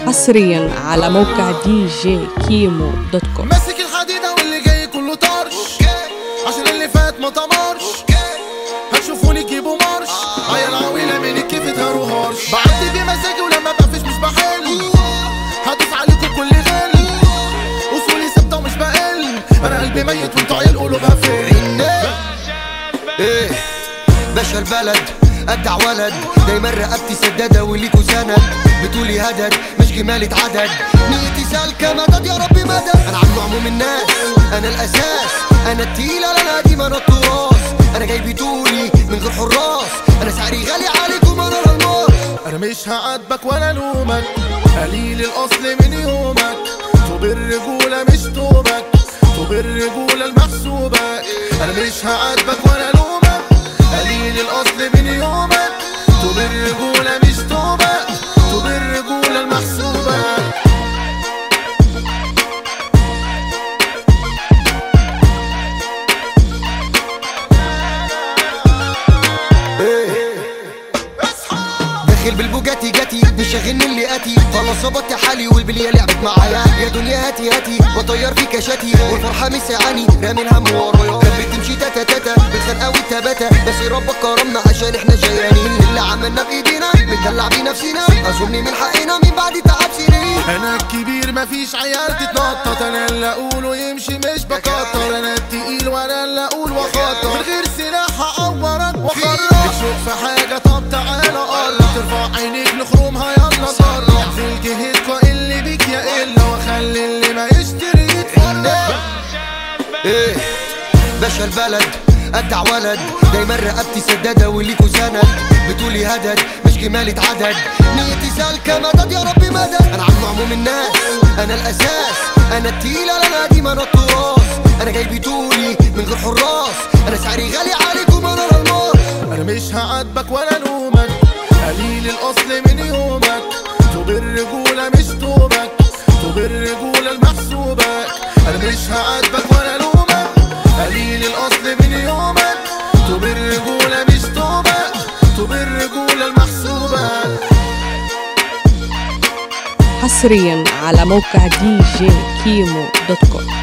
حصريا على موقع دي جي كيمو دوت كوم ماسك الحديدة واللي جاي كله طرش عشان اللي فات ما طمرش هتشوفوني جيبوا مارش عيال عويلة من الكيف تهروا هارش بعدي بمزاجي ولما بقفش مش بحل هدوس عليكم كل غل اصولي ثابتة ومش بقل انا قلبي ميت وانتوا عيال قلوبها فين ايه باشا البلد ادع ولد دايما رقبتي سدادة وليكوا سند بتقولي هدد مش جمالة عدد نيتي سالكة مدد يا ربي مدد انا عم عموم الناس انا الاساس انا التقيل انا القديم انا التراث انا جاي بتقولي من غير حراس انا سعري غالي عليكم انا الماس انا مش هعاتبك ولا الومك قليل الاصل من يومك طوب الرجولة مش طوبك طوب الرجولة المحسوبة انا مش هعاتبك ولا الومك قليل الاصل من يومك طوب الرجولة مش طوبك طوب الرجولة المحسوبة داخل بالبوجاتي جاتي مش شاغلني اللي اتي خلاص ظبطت حالي والبليه لعبت معايا يا دنيا هاتي هاتي بطير في كشاتي والفرحه مش ساعاني رامي الهم ورايا كانت بتمشي تاتا تاتا بالخنقه والتباتا بس ربك كرمنا عشان احنا جيانين اللي عملنا بايدينا بندلع بنفسنا اظن من حقنا من بعد تعب سنين انا الكبير مفيش عيال تتنطط انا اللي اقوله يمشي مش بكتر انا التقيل وانا اللي اقول واخطر من غير سلاح هعورك واخرج تشوف في حاجه طب تعالى قرب ترفع عينيك نخرمها يلا ضرب في الجهتكوا اللي بيك يا الا واخلي اللي ما يشتري يتفرج ايه باشا البلد ادع ولد دايما رقبتي سدادة وليكوا سند بتقولي هدد مش جمالة عدد نيتي سالكة مدد يا ربي مدد انا عم عموم الناس انا الاساس انا التقيل انا القديم انا التراث انا جاي بتقولي من غير حراس انا سعري غالي عليكم انا الماس انا مش هعاتبك ولا الومك قليل الاصل من يومك طوب الرجولة مش طوبك طوب الرجولة المحسوبة انا مش هعاتبك ولا الومك قليل الاصل من يومك طوب الرجولة مش طوبك طوب الرجولة المحسوبة حصريا على موقع دي جي كيمو دوت كوم